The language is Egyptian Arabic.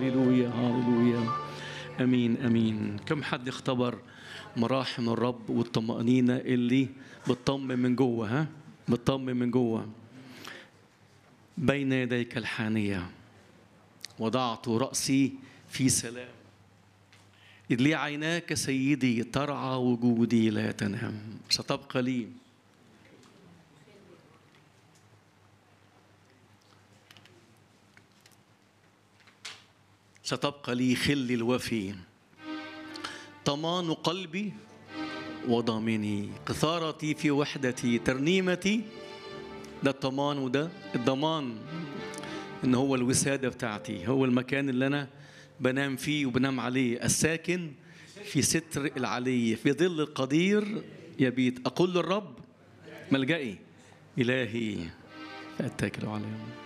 هللويا هللويا امين امين كم حد اختبر مراحم الرب والطمأنينة اللي بتطمن من جوه ها بتطمن من جوه بين يديك الحانية وضعت رأسي في سلام إذ لي عيناك سيدي ترعى وجودي لا تنام ستبقى لي ستبقى لي خلي الوفي طمان قلبي وضامني قثارتي في وحدتي ترنيمتي ده الطمان وده الضمان ان هو الوساده بتاعتي هو المكان اللي انا بنام فيه وبنام عليه الساكن في ستر العلي في ظل القدير يبيت اقول للرب ملجئي الهي فاتكل عليه